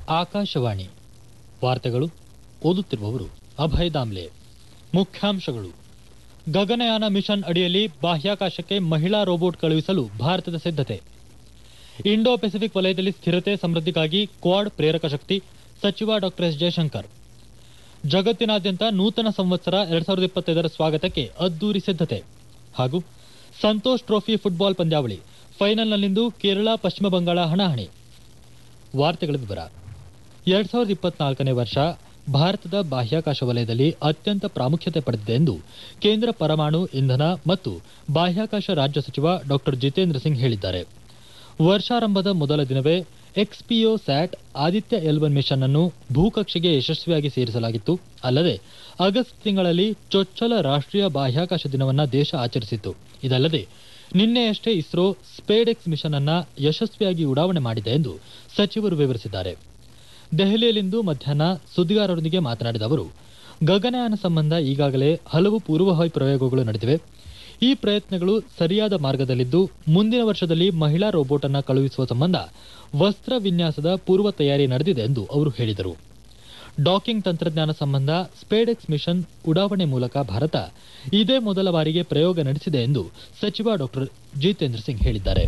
ಆಕಾಶವಾಣಿ ವಾರ್ತೆಗಳು ಓದುತ್ತಿರುವವರು ಅಭಯ್ ದಾಮ್ಲೆ ಮುಖ್ಯಾಂಶಗಳು ಗಗನಯಾನ ಮಿಷನ್ ಅಡಿಯಲ್ಲಿ ಬಾಹ್ಯಾಕಾಶಕ್ಕೆ ಮಹಿಳಾ ರೋಬೋಟ್ ಕಳುಹಿಸಲು ಭಾರತದ ಸಿದ್ಧತೆ ಇಂಡೋ ಪೆಸಿಫಿಕ್ ವಲಯದಲ್ಲಿ ಸ್ಥಿರತೆ ಸಮೃದ್ಧಿಗಾಗಿ ಕ್ವಾಡ್ ಪ್ರೇರಕ ಶಕ್ತಿ ಸಚಿವ ಡಾಕ್ಟರ್ ಎಸ್ ಜಯಶಂಕರ್ ಜಗತ್ತಿನಾದ್ಯಂತ ನೂತನ ಸಂವತ್ಸರ ಎರಡ್ ಸಾವಿರದ ಇಪ್ಪತ್ತೈದರ ಸ್ವಾಗತಕ್ಕೆ ಅದ್ದೂರಿ ಸಿದ್ಧತೆ ಹಾಗೂ ಸಂತೋಷ್ ಟ್ರೋಫಿ ಫುಟ್ಬಾಲ್ ಪಂದ್ಯಾವಳಿ ಫೈನಲ್ನಲ್ಲಿಂದು ಕೇರಳ ಪಶ್ಚಿಮ ಬಂಗಾಳ ಹಣಾಹಣಿ ವಾರ್ತೆಗಳ ವಿವರ ಎರಡ್ ಸಾವಿರದ ಇಪ್ಪತ್ನಾಲ್ಕನೇ ವರ್ಷ ಭಾರತದ ಬಾಹ್ಯಾಕಾಶ ವಲಯದಲ್ಲಿ ಅತ್ಯಂತ ಪ್ರಾಮುಖ್ಯತೆ ಪಡೆದಿದೆ ಎಂದು ಕೇಂದ್ರ ಪರಮಾಣು ಇಂಧನ ಮತ್ತು ಬಾಹ್ಯಾಕಾಶ ರಾಜ್ಯ ಸಚಿವ ಡಾಕ್ಟರ್ ಜಿತೇಂದ್ರ ಸಿಂಗ್ ಹೇಳಿದ್ದಾರೆ ವರ್ಷಾರಂಭದ ಮೊದಲ ದಿನವೇ XPoSat Aditya L one mission ಅನ್ನು ಭೂಕಕ್ಷೆಗೆ ಯಶಸ್ವಿಯಾಗಿ ಸೇರಿಸಲಾಗಿತ್ತು ಅಲ್ಲದೆ ಆಗಸ್ಟ್ ತಿಂಗಳಲ್ಲಿ ಚೊಚ್ಚಲ ರಾಷ್ಟ್ರೀಯ ಬಾಹ್ಯಾಕಾಶ ದಿನವನ್ನ ದೇಶ ಆಚರಿಸಿತ್ತು ಇದಲ್ಲದೆ ನಿನ್ನೆಯಷ್ಟೇ ಇಸ್ರೋ ಸ್ಪೇಡೆಕ್ಸ್ ಮಿಷನ್ ಅನ್ನ ಯಶಸ್ವಿಯಾಗಿ ಉಡಾವಣೆ ಮಾಡಿದೆ ಎಂದು ಸಚಿವರು ವಿವರಿಸಿದ್ದಾರೆ ದೆಹಲಿಯಲ್ಲಿಂದು ಮಧ್ಯಾಹ್ನ ಸುದ್ದಿಗಾರರೊಂದಿಗೆ ಮಾತನಾಡಿದ ಅವರು ಗಗನಯಾನ ಸಂಬಂಧ ಈಗಾಗಲೇ ಹಲವು ಪೂರ್ವಭಾವಿ ಪ್ರಯೋಗಗಳು ನಡೆದಿವೆ ಈ ಪ್ರಯತ್ನಗಳು ಸರಿಯಾದ ಮಾರ್ಗದಲ್ಲಿದ್ದು ಮುಂದಿನ ವರ್ಷದಲ್ಲಿ ಮಹಿಳಾ ರೋಬೋಟ್ ಅನ್ನ ಕಳುಹಿಸುವ ಸಂಬಂಧ ವಸ್ತ್ರ ವಿನ್ಯಾಸದ ಪೂರ್ವ ತಯಾರಿ ನಡೆದಿದೆ ಎಂದು ಅವರು ಹೇಳಿದರು ಡಾಕಿಂಗ್ ತಂತ್ರಜ್ಞಾನ ಸಂಬಂಧ ಸ್ಪೇಡೆಕ್ಸ್ ಮಿಷನ್ ಉಡಾವಣೆ ಮೂಲಕ ಭಾರತ ಇದೇ ಮೊದಲ ಬಾರಿಗೆ ಪ್ರಯೋಗ ನಡೆಸಿದೆ ಎಂದು ಸಚಿವ ಡಾಕ್ಟರ್ ಜಿತೇಂದ್ರ ಸಿಂಗ್ ಹೇಳಿದ್ದಾರೆ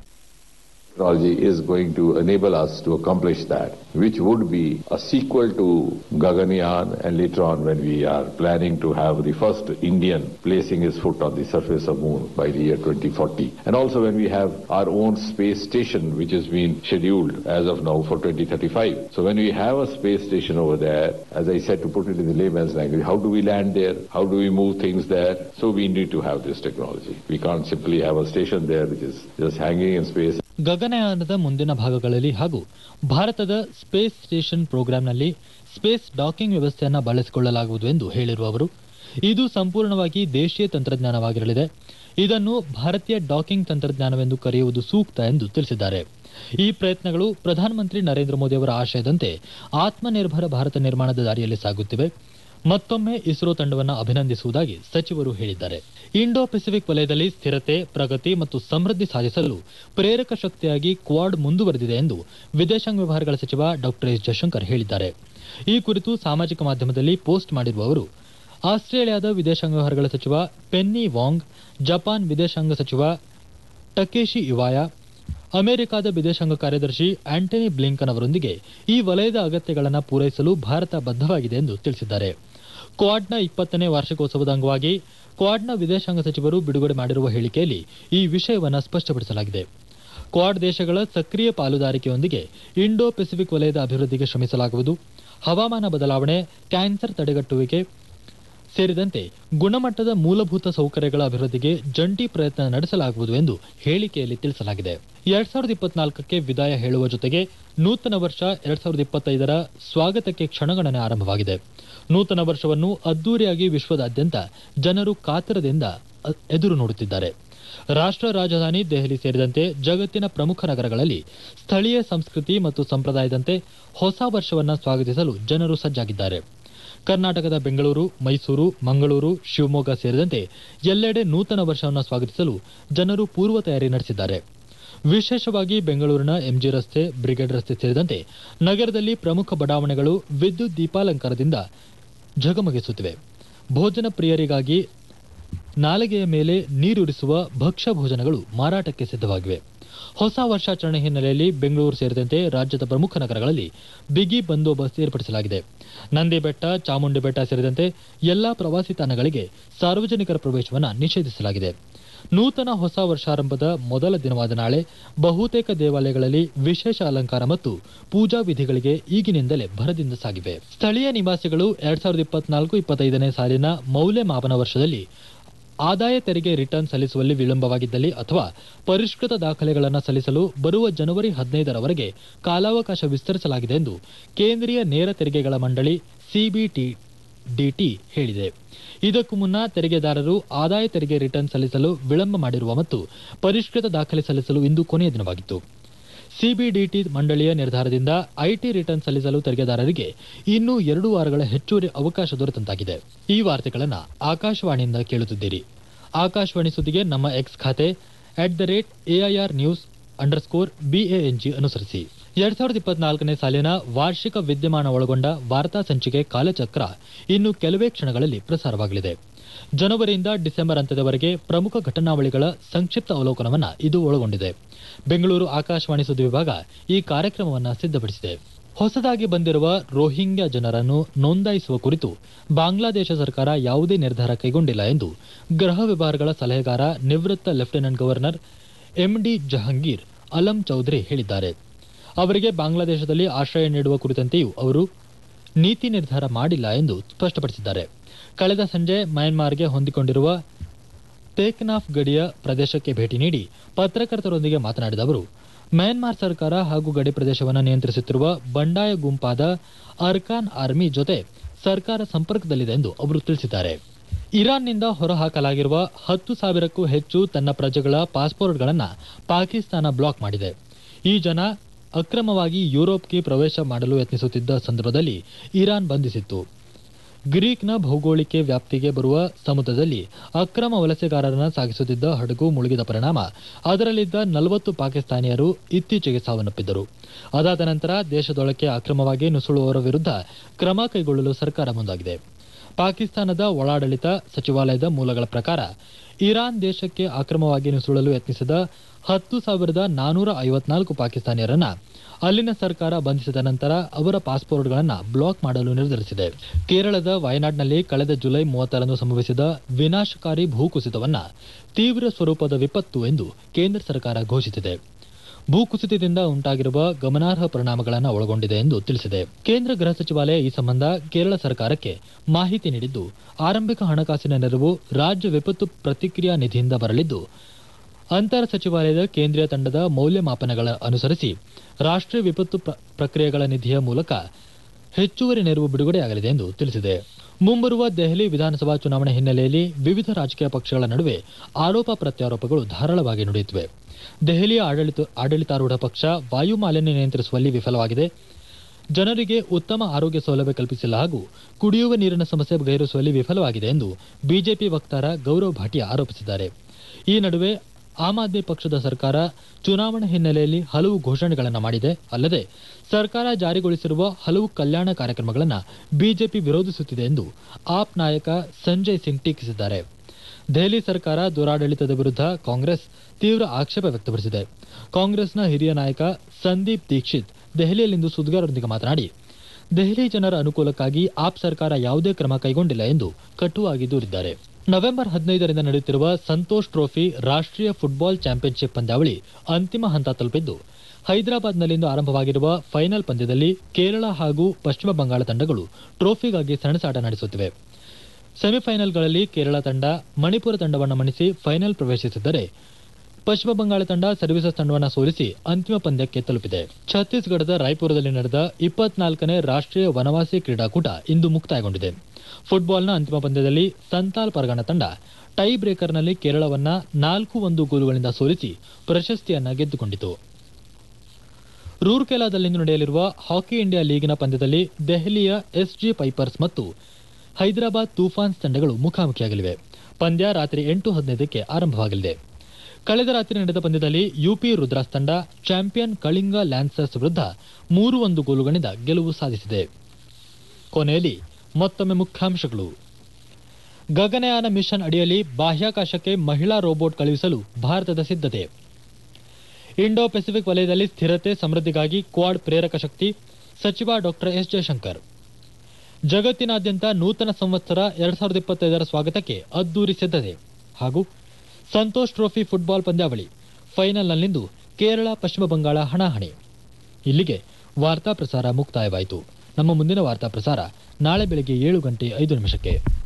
technology is going to enable us to accomplish that, which would be a sequel to Gaganyaan and later on when we are planning to have the first Indian placing his foot on the surface of moon by the year 2040. And also when we have our own space station which has been scheduled as of now for 2035. So when we have a space station over there, as I said to put it in the layman's language, how do we land there? How do we move things there? So we need to have this technology. We can't simply have a station there which is just hanging in space ಗಗನಯಾನದ ಮುಂದಿನ ಭಾಗಗಳಲ್ಲಿ ಹಾಗೂ ಭಾರತದ space station ಪ್ರೋಗ್ರಾಂನಲ್ಲಿ space docking ವ್ಯವಸ್ಥೆಯನ್ನು ಬಳಸಿಕೊಳ್ಳಲಾಗುವುದು ಎಂದು ಹೇಳಿರುವ ಅವರು ಇದು ಸಂಪೂರ್ಣವಾಗಿ ದೇಶೀಯ ತಂತ್ರಜ್ಞಾನವಾಗಿರಲಿದೆ ಇದನ್ನು ಭಾರತೀಯ ಡಾಕಿಂಗ್ ತಂತ್ರಜ್ಞಾನವೆಂದು ಕರೆಯುವುದು ಸೂಕ್ತ ಎಂದು ತಿಳಿಸಿದ್ದಾರೆ ಈ ಪ್ರಯತ್ನಗಳು ಪ್ರಧಾನಮಂತ್ರಿ ನರೇಂದ್ರ ಮೋದಿ ಅವರ ಆಶಯದಂತೆ ಆತ್ಮನಿರ್ಭರ ಭಾರತ ನಿರ್ಮಾಣದ ದಾರಿಯಲ್ಲಿ ಸಾಗುತ್ತಿವೆ ಮತ್ತೊಮ್ಮೆ ಇಸ್ರೋ ತಂಡವನ್ನು ಅಭಿನಂದಿಸುವುದಾಗಿ ಸಚಿವರು ಹೇಳಿದ್ದಾರೆ ಇಂಡೋ ಪೆಸಿಫಿಕ್ ವಲಯದಲ್ಲಿ ಸ್ಥಿರತೆ ಪ್ರಗತಿ ಮತ್ತು ಸಮೃದ್ಧಿ ಸಾಧಿಸಲು ಪ್ರೇರಕ ಶಕ್ತಿಯಾಗಿ ಕ್ವಾಡ್ ಮುಂದುವರೆದಿದೆ ಎಂದು ವಿದೇಶಾಂಗ ವ್ಯವಹಾರಗಳ ಸಚಿವ ಡಾಕ್ಟರ್ ಎಸ್ ಜಯಶಂಕರ್ ಹೇಳಿದ್ದಾರೆ ಈ ಕುರಿತು ಸಾಮಾಜಿಕ ಮಾಧ್ಯಮದಲ್ಲಿ ಪೋಸ್ಟ್ ಮಾಡಿರುವ ಅವರು ಆಸ್ಟ್ರೇಲಿಯಾದ ವಿದೇಶಾಂಗ ವ್ಯವಹಾರಗಳ ಸಚಿವ ಪೆನ್ನಿ ವಾಂಗ್ ಜಪಾನ್ ವಿದೇಶಾಂಗ ಸಚಿವ ಟಕೇಶಿ ಇವಾಯಾ ಅಮೆರಿಕದ ವಿದೇಶಾಂಗ ಕಾರ್ಯದರ್ಶಿ ಆಂಟನಿ ಬ್ಲಿಂಕನ್ ಅವರೊಂದಿಗೆ ಈ ವಲಯದ ಅಗತ್ಯಗಳನ್ನು ಪೂರೈಸಲು ಭಾರತ ಬದ್ಧವಾಗಿದೆ ಎಂದು ತಿಳಿಸಿದ್ದಾರೆ ಕ್ವಾಡ್ನ ಇಪ್ಪತ್ತನೇ ವಾರ್ಷಿಕೋತ್ಸವದ ಅಂಗವಾಗಿ ಕ್ವಾಡ್ನ ವಿದೇಶಾಂಗ ಸಚಿವರು ಬಿಡುಗಡೆ ಮಾಡಿರುವ ಹೇಳಿಕೆಯಲ್ಲಿ ಈ ವಿಷಯವನ್ನು ಸ್ಪಷ್ಟಪಡಿಸಲಾಗಿದೆ ಕ್ವಾಡ್ ದೇಶಗಳ ಸಕ್ರಿಯ ಪಾಲುದಾರಿಕೆಯೊಂದಿಗೆ ಇಂಡೋ ಪೆಸಿಫಿಕ್ ವಲಯದ ಅಭಿವೃದ್ಧಿಗೆ ಶ್ರಮಿಸಲಾಗುವುದು ಹವಾಮಾನ ಬದಲಾವಣೆ ಕ್ಯಾನ್ಸರ್ ತಡೆಗಟ್ಟುವಿಕೆ ಸೇರಿದಂತೆ ಗುಣಮಟ್ಟದ ಮೂಲಭೂತ ಸೌಕರ್ಯಗಳ ಅಭಿವೃದ್ಧಿಗೆ ಜಂಟಿ ಪ್ರಯತ್ನ ನಡೆಸಲಾಗುವುದು ಎಂದು ಹೇಳಿಕೆಯಲ್ಲಿ ತಿಳಿಸಲಾಗಿದೆ ಎರಡ್ ಸಾವಿರದ ಇಪ್ಪತ್ನಾಲ್ಕಕ್ಕೆ ವಿದಾಯ ಹೇಳುವ ಜೊತೆಗೆ ನೂತನ ವರ್ಷ ಎರಡ್ ಸಾವಿರದ ಇಪ್ಪತ್ತೈದರ ಸ್ವಾಗತಕ್ಕೆ ಕ್ಷಣಗಣನೆ ಆರಂಭವಾಗಿದೆ ನೂತನ ವರ್ಷವನ್ನು ಅದ್ದೂರಿಯಾಗಿ ವಿಶ್ವದಾದ್ಯಂತ ಜನರು ಕಾತರದಿಂದ ಅ- ಎದುರು ನೋಡುತ್ತಿದ್ದಾರೆ ರಾಷ್ಟ್ರ ರಾಜಧಾನಿ ದೆಹಲಿ ಸೇರಿದಂತೆ ಜಗತ್ತಿನ ಪ್ರಮುಖ ನಗರಗಳಲ್ಲಿ ಸ್ಥಳೀಯ ಸಂಸ್ಕೃತಿ ಮತ್ತು ಸಂಪ್ರದಾಯದಂತೆ ಹೊಸ ವರ್ಷವನ್ನ ಸ್ವಾಗತಿಸಲು ಜನರು ಸಜ್ಜಾಗಿದ್ದಾರೆ ಕರ್ನಾಟಕದ ಬೆಂಗಳೂರು ಮೈಸೂರು ಮಂಗಳೂರು ಶಿವಮೊಗ್ಗ ಸೇರಿದಂತೆ ಎಲ್ಲೆಡೆ ನೂತನ ವರ್ಷವನ್ನು ಸ್ವಾಗತಿಸಲು ಜನರು ಪೂರ್ವ ತಯಾರಿ ನಡೆಸಿದ್ದಾರೆ ವಿಶೇಷವಾಗಿ ಬೆಂಗಳೂರಿನ ಎಂಜಿ ರಸ್ತೆ ಬ್ರಿಗೇಡ್ ರಸ್ತೆ ಸೇರಿದಂತೆ ನಗರದಲ್ಲಿ ಪ್ರಮುಖ ಬಡಾವಣೆಗಳು ವಿದ್ಯುತ್ ದೀಪಾಲಂಕಾರದಿಂದ ಝಗಮಗಿಸುತ್ತಿವೆ ಭೋಜನ ಪ್ರಿಯರಿಗಾಗಿ ನಾಲಿಗೆಯ ಮೇಲೆ ನೀರುರಿಸುವ ಭಕ್ಷ್ಯ ಭೋಜನಗಳು ಮಾರಾಟಕ್ಕೆ ಸಿದ್ಧವಾಗಿವೆ ಹೊಸ ವರ್ಷಾಚರಣೆ ಹಿನ್ನೆಲೆಯಲ್ಲಿ ಬೆಂಗಳೂರು ಸೇರಿದಂತೆ ರಾಜ್ಯದ ಪ್ರಮುಖ ನಗರಗಳಲ್ಲಿ ಬಿಗಿ ಬಂದೋಬಸ್ತ್ ಏರ್ಪಡಿಸಲಾಗಿದೆ ನಂದಿ ಬೆಟ್ಟ ಚಾಮುಂಡಿ ಬೆಟ್ಟ ಸೇರಿದಂತೆ ಎಲ್ಲಾ ಪ್ರವಾಸಿ ತಾಣಗಳಿಗೆ ಸಾರ್ವಜನಿಕರ ಪ್ರವೇಶವನ್ನು ನಿಷೇಧಿಸಲಾಗಿದೆ ನೂತನ ಹೊಸ ವರ್ಷಾರಂಭದ ಮೊದಲ ದಿನವಾದ ನಾಳೆ ಬಹುತೇಕ ದೇವಾಲಯಗಳಲ್ಲಿ ವಿಶೇಷ ಅಲಂಕಾರ ಮತ್ತು ಪೂಜಾ ವಿಧಿಗಳಿಗೆ ಈಗಿನಿಂದಲೇ ಭರದಿಂದ ಸಾಗಿವೆ ಸ್ಥಳೀಯ ನಿವಾಸಿಗಳು ಎರಡ್ ಸಾವಿರದ ಇಪ್ಪತ್ನಾಲ್ಕು ಇಪ್ಪತ್ತೈದನೇ ಸಾಲಿನ ಮೌಲ್ಯಮಾಪನ ವರ್ಷದಲ್ಲಿ ಆದಾಯ ತೆರಿಗೆ ರಿಟರ್ನ್ ಸಲ್ಲಿಸುವಲ್ಲಿ ವಿಳಂಬವಾಗಿದ್ದಲ್ಲಿ ಅಥವಾ ಪರಿಷ್ಕೃತ ದಾಖಲೆಗಳನ್ನು ಸಲ್ಲಿಸಲು ಬರುವ ಜನವರಿ ಹದಿನೈದರವರೆಗೆ ಕಾಲಾವಕಾಶ ವಿಸ್ತರಿಸಲಾಗಿದೆ ಎಂದು ಕೇಂದ್ರೀಯ ನೇರ ತೆರಿಗೆಗಳ ಮಂಡಳಿ ಸಿಬಿಟಿ ಡಿಟಿ ಹೇಳಿದೆ ಇದಕ್ಕೂ ಮುನ್ನ ತೆರಿಗೆದಾರರು ಆದಾಯ ತೆರಿಗೆ ರಿಟರ್ನ್ ಸಲ್ಲಿಸಲು ವಿಳಂಬ ಮಾಡಿರುವ ಮತ್ತು ಪರಿಷ್ಕೃತ ದಾಖಲೆ ಸಲ್ಲಿಸಲು ಇಂದು ಕೊನೆಯ ದಿನವಾಗಿತ್ತು ಸಿಬಿಡಿಟಿ ಮಂಡಳಿಯ ನಿರ್ಧಾರದಿಂದ ಐಟಿ ರಿಟರ್ನ್ ಸಲ್ಲಿಸಲು ತೆರಿಗೆದಾರರಿಗೆ ಇನ್ನೂ ಎರಡು ವಾರಗಳ ಹೆಚ್ಚುವರಿ ಅವಕಾಶ ದೊರೆತಂತಾಗಿದೆ ಈ ವಾರ್ತೆಗಳನ್ನು ಆಕಾಶವಾಣಿಯಿಂದ ಕೇಳುತ್ತಿದ್ದೀರಿ ಆಕಾಶವಾಣಿ ಸುದ್ದಿಗೆ ನಮ್ಮ ಎಕ್ಸ್ ಖಾತೆ at the rate A I R news underscore B A N G ಅನುಸರಿಸಿ ಎರಡ್ ಸಾವಿರದ ಇಪ್ಪತ್ನಾಲ್ಕನೇ ಸಾಲಿನ ವಾರ್ಷಿಕ ವಿದ್ಯಮಾನ ಒಳಗೊಂಡ ವಾರ್ತಾ ಸಂಚಿಕೆ ಕಾಲಚಕ್ರ ಇನ್ನು ಕೆಲವೇ ಕ್ಷಣಗಳಲ್ಲಿ ಪ್ರಸಾರವಾಗಲಿದೆ ಜನವರಿಯಿಂದ ಡಿಸೆಂಬರ್ ಅಂತ್ಯದವರೆಗೆ ಪ್ರಮುಖ ಘಟನಾವಳಿಗಳ ಸಂಕ್ಷಿಪ್ತ ಅವಲೋಕನವನ್ನ ಇದು ಒಳಗೊಂಡಿದೆ ಬೆಂಗಳೂರು ಆಕಾಶವಾಣಿ ಸುದ್ದಿ ವಿಭಾಗ ಈ ಕಾರ್ಯಕ್ರಮವನ್ನು ಸಿದ್ಧಪಡಿಸಿದೆ ಹೊಸದಾಗಿ ಬಂದಿರುವ ರೋಹಿಂಗ್ಯಾ ಜನರನ್ನು ನೋಂದಾಯಿಸುವ ಕುರಿತು ಬಾಂಗ್ಲಾದೇಶ ಸರ್ಕಾರ ಯಾವುದೇ ನಿರ್ಧಾರ ಕೈಗೊಂಡಿಲ್ಲ ಎಂದು ಗೃಹ ವ್ಯವಹಾರಗಳ ಸಲಹೆಗಾರ ನಿವೃತ್ತ lieutenant governor M D Jahangir Alam Chowdhury ಹೇಳಿದ್ದಾರೆ ಅವರಿಗೆ ಬಾಂಗ್ಲಾದೇಶದಲ್ಲಿ ಆಶ್ರಯ ನೀಡುವ ಕುರಿತಂತೆಯೂ ಅವರು ನೀತಿ ನಿರ್ಧಾರ ಮಾಡಿಲ್ಲ ಎಂದು ಸ್ಪಷ್ಟಪಡಿಸಿದ್ದಾರೆ ಕಳೆದ ಸಂಜೆ ಮಯನ್ಮಾರ್ಗೆ ಹೊಂದಿಕೊಂಡಿರುವ ತೇಕ್ನಾಫ್ ಗಡಿಯ ಪ್ರದೇಶಕ್ಕೆ ಭೇಟಿ ನೀಡಿ ಪತ್ರಕರ್ತರೊಂದಿಗೆ ಮಾತನಾಡಿದ ಅವರು ಮಯನ್ಮಾರ್ ಸರ್ಕಾರ ಹಾಗೂ ಗಡಿ ಪ್ರದೇಶವನ್ನು ನಿಯಂತ್ರಿಸುತ್ತಿರುವ ಬಂಡಾಯ ಗುಂಪಾದ ಅರ್ಕಾನ್ ಆರ್ಮಿ ಜೊತೆ ಸರ್ಕಾರ ಸಂಪರ್ಕದಲ್ಲಿದೆ ಎಂದು ಅವರು ತಿಳಿಸಿದ್ದಾರೆ ಇರಾನ್ನಿಂದ ಹೊರಹಾಕಲಾಗಿರುವ ಹತ್ತು ಸಾವಿರಕ್ಕೂ ಹೆಚ್ಚು ತನ್ನ ಪ್ರಜೆಗಳ ಪಾಸ್ಪೋರ್ಟ್ಗಳನ್ನು ಪಾಕಿಸ್ತಾನ ಬ್ಲಾಕ್ ಮಾಡಿದೆ ಈ ಜನ ಅಕ್ರಮವಾಗಿ ಯುರೋಪ್ಗೆ ಪ್ರವೇಶ ಮಾಡಲು ಯತ್ನಿಸುತ್ತಿದ್ದ ಸಂದರ್ಭದಲ್ಲಿ ಇರಾನ್ ಬಂಧಿಸಿತ್ತು ಗ್ರೀಕ್ನ ಭೌಗೋಳಿಕ ವ್ಯಾಪ್ತಿಗೆ ಬರುವ ಸಮುದ್ರದಲ್ಲಿ ಅಕ್ರಮ ವಲಸೆಗಾರರನ್ನ ಸಾಗಿಸುತ್ತಿದ್ದ ಹಡಗು ಮುಳುಗಿದ ಪರಿಣಾಮ ಅದರಲ್ಲಿದ್ದ ನಲವತ್ತು ಪಾಕಿಸ್ತಾನಿಯರು ಇತ್ತೀಚೆಗೆ ಸಾವನ್ನಪ್ಪಿದ್ದರು ಅದಾದ ನಂತರ ದೇಶದೊಳಕ್ಕೆ ಅಕ್ರಮವಾಗಿ ನುಸುಳುವವರ ವಿರುದ್ಧ ಕ್ರಮ ಕೈಗೊಳ್ಳಲು ಸರ್ಕಾರ ಮುಂದಾಗಿದೆ ಪಾಕಿಸ್ತಾನದ ಒಳಾಡಳಿತ ಸಚಿವಾಲಯದ ಮೂಲಗಳ ಪ್ರಕಾರ ಇರಾನ್ ದೇಶಕ್ಕೆ ಅಕ್ರಮವಾಗಿ ನುಸುಳಲು ಯತ್ನಿಸಿದ ಹತ್ತು ಸಾವಿರದ ನಾನೂರ ಐವತ್ನಾಲ್ಕು ಪಾಕಿಸ್ತಾನಿಯರನ್ನ ಅಲ್ಲಿನ ಸರ್ಕಾರ ಬಂಧಿಸಿದ ನಂತರ ಅವರ ಪಾಸ್ಪೋರ್ಟ್ಗಳನ್ನು ಬ್ಲಾಕ್ ಮಾಡಲು ನಿರ್ಧರಿಸಿದೆ ಕೇರಳದ ವಯನಾಡ್ನಲ್ಲಿ ಕಳೆದ ಜುಲೈ ಮೂವತ್ತರಂದು ಸಂಭವಿಸಿದ ವಿನಾಶಕಾರಿ ಭೂಕುಸಿತವನ್ನ ತೀವ್ರ ಸ್ವರೂಪದ ವಿಪತ್ತು ಎಂದು ಕೇಂದ್ರ ಸರ್ಕಾರ ಘೋಷಿಸಿದೆ ಭೂಕುಸಿತದಿಂದ ಉಂಟಾಗಿರುವ ಗಮನಾರ್ಹ ಪರಿಣಾಮಗಳನ್ನು ಒಳಗೊಂಡಿದೆ ಎಂದು ತಿಳಿಸಿದೆ ಕೇಂದ್ರ ಗೃಹ ಸಚಿವಾಲಯ ಈ ಸಂಬಂಧ ಕೇರಳ ಸರ್ಕಾರಕ್ಕೆ ಮಾಹಿತಿ ನೀಡಿದ್ದು ಆರಂಭಿಕ ಹಣಕಾಸಿನ ನೆರವು ರಾಜ್ಯ ವಿಪತ್ತು ಪ್ರತಿಕ್ರಿಯಾ ನಿಧಿಯಿಂದ ಬರಲಿದ್ದು ಅಂತರ ಸಚಿವಾಲಯದ ಕೇಂದ್ರೀಯ ತಂಡದ ಮೌಲ್ಯಮಾಪನಗಳ ಅನುಸರಿಸಿ ರಾಷ್ಟ್ರೀಯ ವಿಪತ್ತು ಪ್ರ- ಪ್ರಕ್ರಿಯೆಗಳ ನಿಧಿಯ ಮೂಲಕ ಹೆಚ್ಚುವರಿ ನೆರವು ಬಿಡುಗಡೆಯಾಗಲಿದೆ ಎಂದು ತಿಳಿಸಿದೆ ಮುಂಬರುವ ದೆಹಲಿ ವಿಧಾನಸಭಾ ಚುನಾವಣೆ ಹಿನ್ನೆಲೆಯಲ್ಲಿ ವಿವಿಧ ರಾಜಕೀಯ ಪಕ್ಷಗಳ ನಡುವೆ ಆರೋಪ ಪ್ರತ್ಯಾರೋಪಗಳು ಧಾರಾಳವಾಗಿ ನಡೆಯುತ್ತಿವೆ ದೆಹಲಿಯ ಆಡಳಿತ ಆಡಳಿತಾರೂಢ ಪಕ್ಷ ವಾಯು ಮಾಲಿನ್ಯ ನಿಯಂತ್ರಿಸುವಲ್ಲಿ ವಿಫಲವಾಗಿದೆ ಜನರಿಗೆ ಉತ್ತಮ ಆರೋಗ್ಯ ಸೌಲಭ್ಯ ಕಲ್ಪಿಸಿಲ್ಲ ಹಾಗೂ ಕುಡಿಯುವ ನೀರಿನ ಸಮಸ್ಯೆ ಬಗೆಹರಿಸುವಲ್ಲಿ ವಿಫಲವಾಗಿದೆ ಎಂದು ಬಿಜೆಪಿ ವಕ್ತಾರ ಗೌರವ್ ಭಾಟಿಯಾ ಆರೋಪಿಸಿದ್ದಾರೆ ಈ ನಡುವೆ ಆಮ್ ಆದ್ಮಿ ಪಕ್ಷದ ಸರ್ಕಾರ ಚುನಾವಣೆ ಹಿನ್ನೆಲೆಯಲ್ಲಿ ಹಲವು ಘೋಷಣೆಗಳನ್ನು ಮಾಡಿದೆ ಅಲ್ಲದೆ ಸರ್ಕಾರ ಜಾರಿಗೊಳಿಸಿರುವ ಹಲವು ಕಲ್ಯಾಣ ಕಾರ್ಯಕ್ರಮಗಳನ್ನು ಬಿಜೆಪಿ ವಿರೋಧಿಸುತ್ತಿದೆ ಎಂದು ಆಪ್ ನಾಯಕ ಸಂಜಯ್ ಸಿಂಗ್ ಟೀಕಿಸಿದ್ದಾರೆ ದೆಹಲಿ ಸರ್ಕಾರ ದುರಾಡಳಿತದ ವಿರುದ್ಧ ಕಾಂಗ್ರೆಸ್ ತೀವ್ರ ಆಕ್ಷೇಪ ವ್ಯಕ್ತಪಡಿಸಿದೆ ಕಾಂಗ್ರೆಸ್ನ ಹಿರಿಯ ನಾಯಕ ಸಂದೀಪ್ ದೀಕ್ಷಿತ್ ದೆಹಲಿಯಲ್ಲಿಂದು ಸುದ್ದಿಗಾರರೊಂದಿಗೆ ಮಾತನಾಡಿ ದೆಹಲಿ ಜನರ ಅನುಕೂಲಕ್ಕಾಗಿ ಆಪ್ ಸರ್ಕಾರ ಯಾವುದೇ ಕ್ರಮ ಕೈಗೊಂಡಿಲ್ಲ ಎಂದು ಕಟುವಾಗಿ ದೂರಿದ್ದಾರೆ ನವೆಂಬರ್ ಹದಿನೈದರಿಂದ ನಡೆಯುತ್ತಿರುವ ಸಂತೋಷ್ ಟ್ರೋಫಿ ರಾಷ್ಟ್ರೀಯ ಫುಟ್ಬಾಲ್ ಚಾಂಪಿಯನ್ಶಿಪ್ ಪಂದ್ಯಾವಳಿ ಅಂತಿಮ ಹಂತ ತಲುಪಿದ್ದು ಹೈದರಾಬಾದ್ನಲ್ಲಿಂದು ಆರಂಭವಾಗಿರುವ ಫೈನಲ್ ಪಂದ್ಯದಲ್ಲಿ ಕೇರಳ ಹಾಗೂ ಪಶ್ಚಿಮ ಬಂಗಾಳ ತಂಡಗಳು ಟ್ರೋಫಿಗಾಗಿ ಸೆಣಸಾಟ ನಡೆಸುತ್ತಿವೆ ಸೆಮಿಫೈನಲ್ಗಳಲ್ಲಿ ಕೇರಳ ತಂಡ ಮಣಿಪುರ ತಂಡವನ್ನು ಮಣಿಸಿ ಫೈನಲ್ ಪ್ರವೇಶಿಸಿದ್ದರೆ ಪಶ್ಚಿಮ ಬಂಗಾಳ ತಂಡ ಸರ್ವೀಸಸ್ ತಂಡವನ್ನು ಸೋಲಿಸಿ ಅಂತಿಮ ಪಂದ್ಯಕ್ಕೆ ತಲುಪಿದೆ ಛತ್ತೀಸ್ಗಢದ ರಾಯ್ಪುರದಲ್ಲಿ ನಡೆದ ಇಪ್ಪತ್ನಾಲ್ಕನೇ ರಾಷ್ಟ್ರೀಯ ವನವಾಸಿ ಕ್ರೀಡಾಕೂಟ ಇಂದು ಮುಕ್ತಾಯಗೊಂಡಿದೆ ಫುಟ್ಬಾಲ್ನ ಅಂತಿಮ ಪಂದ್ಯದಲ್ಲಿ ಸಂತಾಲ್ ಪರಗಣ ತಂಡ ಟೈ ಬ್ರೇಕರ್ನಲ್ಲಿ ಕೇರಳವನ್ನ ನಾಲ್ಕು ಒಂದು ಗೋಲುಗಳಿಂದ ಸೋಲಿಸಿ ಪ್ರಶಸ್ತಿಯನ್ನ ಗೆದ್ದುಕೊಂಡಿತು ರೂರ್ಕೆಲಾದಲ್ಲಿಂದು ನಡೆಯಲಿರುವ ಹಾಕಿ ಇಂಡಿಯಾ ಲೀಗಿನ ಪಂದ್ಯದಲ್ಲಿ ದೆಹಲಿಯ ಎಸ್ಜಿ ಪೈಪರ್ಸ್ ಮತ್ತು ಹೈದರಾಬಾದ್ ತೂಫಾನ್ಸ್ ತಂಡಗಳು ಮುಖಾಮುಖಿಯಾಗಲಿವೆ ಪಂದ್ಯ ರಾತ್ರಿ ಎಂಟು ಹದಿನೈದಕ್ಕೆ ಆರಂಭವಾಗಲಿದೆ ಕಳೆದ ರಾತ್ರಿ ನಡೆದ ಪಂದ್ಯದಲ್ಲಿ ಯುಪಿ ರುದ್ರಾಸ್ ತಂಡ ಚಾಂಪಿಯನ್ ಕಳಿಂಗ ಲ್ಯಾನ್ಸರ್ಸ್ ವಿರುದ್ಧ ಮೂರು ಒಂದು ಗೋಲುಗಳಿಂದ ಗೆಲುವು ಸಾಧಿಸಿದೆ ಕೊನೆಯಲ್ಲಿ ಮತ್ತೊಮ್ಮೆ ಮುಖ್ಯಾಂಶಗಳು ಗಗನಯಾನ ಮಿಷನ್ ಅಡಿಯಲ್ಲಿ ಬಾಹ್ಯಾಕಾಶಕ್ಕೆ ಮಹಿಳಾ ರೋಬೋಟ್ ಕಳುಹಿಸಲು ಭಾರತದ ಸಿದ್ಧತೆ ಇಂಡೋ ಪೆಸಿಫಿಕ್ ವಲಯದಲ್ಲಿ ಸ್ಥಿರತೆ ಸಮೃದ್ಧಿಗಾಗಿ ಕ್ವಾಡ್ ಪ್ರೇರಕ ಶಕ್ತಿ ಸಚಿವ ಡಾಕ್ಟರ್ ಎಸ್ ಜಯಶಂಕರ್ ಜಗತ್ತಿನಾದ್ಯಂತ ನೂತನ ಸಂವತ್ಸರ ಎರಡ್ ಸಾವಿರದ ಇಪ್ಪತ್ತೈದರ ಸ್ವಾಗತಕ್ಕೆ ಅದ್ದೂರಿ ಸಿದ್ಧತೆ ಹಾಗೂ ಸಂತೋಷ್ ಟ್ರೋಫಿ ಫುಟ್ಬಾಲ್ ಪಂದ್ಯಾವಳಿ ಫೈನಲ್ನಲ್ಲಿಂದು ಕೇರಳ ಪಶ್ಚಿಮ ಬಂಗಾಳ ಹಣಾಹಣಿ ಇಲ್ಲಿಗೆ ವಾರ್ತಾ ಪ್ರಸಾರ ಮುಕ್ತಾಯವಾಯಿತು ನಮ್ಮ ಮುಂದಿನ ವಾರ್ತಾ ಪ್ರಸಾರ ನಾಳೆ ಬೆಳಗ್ಗೆ ಏಳು ಗಂಟೆ ಐದು ನಿಮಿಷಕ್ಕೆ